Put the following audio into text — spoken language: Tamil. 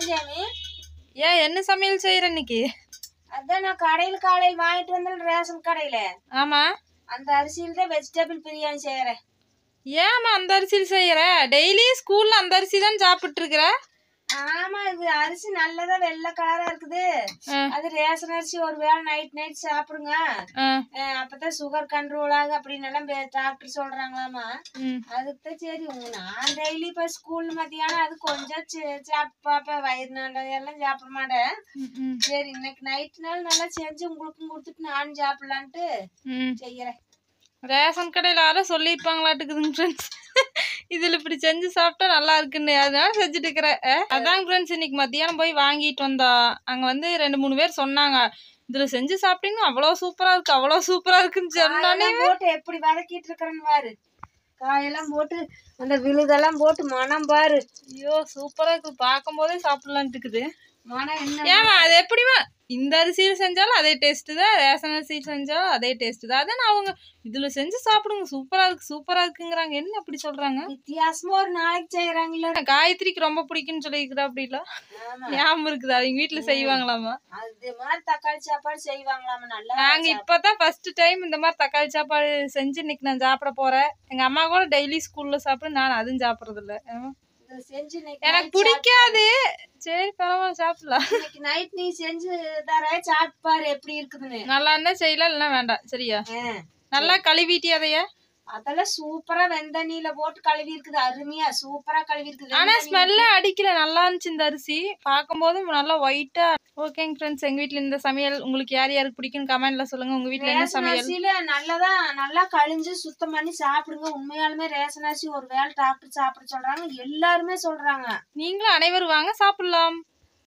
செஞ்சேன் ஏன் என்ன சமையல் செய்யற இன்னைக்கு அதான் நான் கடையில் காலையில் வாங்கிட்டு வந்தேன் ரேஷன் கடையில ஆமா அந்த அரிசியில தான் வெஜிடபிள் பிரியாணி செய்யறேன் ஏமா அந்த அரிசியில் செய்யற டெய்லி ஸ்கூல்ல அந்த அரிசி தான் சாப்பிட்டு இருக்கிற ஆமா இது அரிசி நல்லதா வெள்ளை கலரா இருக்குது அது ரேஷன் அரிசி ஒரு வேளை நைட் நைட் சாப்பிடுங்க அஹ் அப்பதான் சுகர் கண்ட்ரோல் ஆகும் அப்படின்னு எல்லாம் டாக்டர் சொல்றாங்களாமா அதுக்கு தான் சரி உங்க நான் டெய்லி இப்ப ஸ்கூல் மத்தியானம் அது கொஞ்சம் சே- சாப்பிட்டு பாப்பேன் வயிறு நல்லதெல்லாம் சாப்பிட மாட்டேன் சரி இன்னைக்கு நைட் நாள் நல்லா செஞ்சு உங்களுக்கும் கொடுத்துட்டு நானும் சாப்பிடலான்ட்டு செய்யறேன் ரேஷன் கடையில் யாரும் சொல்லியிருப்பாங்களாட்டுக்குதுங்க ஃப்ரெண்ட்ஸ் இதில் இப்படி செஞ்சு சாப்பிட்டா நல்லா இருக்குன்னு அதனால செஞ்சுட்டு இருக்கிறேன் அஹ், அதாங்க ஃப்ரெண்ட்ஸ் இன்னைக்கு மத்தியானம் போய் வாங்கிட்டு வந்தா அங்கே வந்து ரெண்டு மூணு பேர் சொன்னாங்க இதில் செஞ்சு சாப்பிட்டீங்கன்னா அவ்வளோ சூப்பராக இருக்கு அவ்வளோ சூப்பராக இருக்குன்னு சொன்னோன்னே காயெல்லாம் போட்டு எப்படி வதக்கிட்டு இருக்கிறேன்னு பாரு காயெல்லாம் போட்டு அந்த விழுதெல்லாம் போட்டு மனம் பாரு ஐயோ சூப்பராக இருக்கு பார்க்கும் போதே சாப்பிடலான்ட்டு இருக்குது மனம் என்ன ஏமா அது எப்படிமா இந்த அரிசியில் செஞ்சாலும் அதே டேஸ்ட் தான் ரேஷன் அரிசியில் செஞ்சாலும் அதே டேஸ்ட் தான் அதான் அவங்க இதில் செஞ்சு சாப்பிடுங்க சூப்பராக இருக்கு சூப்பராக இருக்குங்கிறாங்க என்ன அப்படி சொல்கிறாங்க வித்தியாசமா ஒரு நாளைக்கு செய்யறாங்களோ காயத்ரிக்கு ரொம்ப பிடிக்கும்னு சொல்லியிருக்கிறா அப்படிலாம் ஆமா ஞாபகம் இருக்குது அவங்க வீட்டுல செய்வாங்களாமா அது மாதிரி தக்காளி சாப்பாடு செய்வாங்களாமா நல்லா நாங்க இப்பதான் ஃபர்ஸ்ட் டைம் இந்த மாதிரி தக்காளி சாப்பாடு செஞ்சு இன்னைக்கு நான் சாப்பிட போறேன் எங்க அம்மா கூட டெய்லி ஸ்கூல்ல சாப்பிடு நான் அதுவும் சாப்பிடுறது இல்ல ஆமா. இது செஞ்சு இன்னைக்கு எனக்கு night பிடிக்காது சரி பரவாயில்ல சாப்பிடலாம் சாப்பிட்டு- இன்னைக்கு நைட் நீ செஞ்சு தர சாப்பிட்டு பாரு எப்படி இருக்குதுன்னு நல்லா இருந்தா செய்யலாம் இல்லைன்னா வேண்டாம் சரியா ஆ. நல்லா கழுவிட்டி அதைய அதெல்லாம் சூப்பரா வெந்தண்ணில போட்டு கழுவி இருக்குது அருமையா சூப்பரா கழுவி இருக்குது ஆனா ஸ்மெல்ல அடிக்கல நல்லா இருந்துச்சு இந்த அரிசி பார்க்கும்போது நல்லா ஒயிட்டா ஓகேங்க ஃப்ரெண்ட்ஸ் எங்க வீட்ல இந்த சமையல் உங்களுக்கு யார் யாருக்கு பிடிக்கும்னு கமெண்ட்ல சொல்லுங்க உங்க வீட்ல என்ன ரேஷன் சமையல் அரிசியில நல்லதா நல்லா கழிஞ்சு சுத்தம் பண்ணி சாப்பிடுங்க உண்மையாலுமே ரேஷன் அரிசி ஒரு வேளை டாக்டர் சாப்பிட சொல்றாங்க எல்லாருமே சொல்றாங்க நீங்களும் அனைவரும் வாங்க சாப்பிடலாம்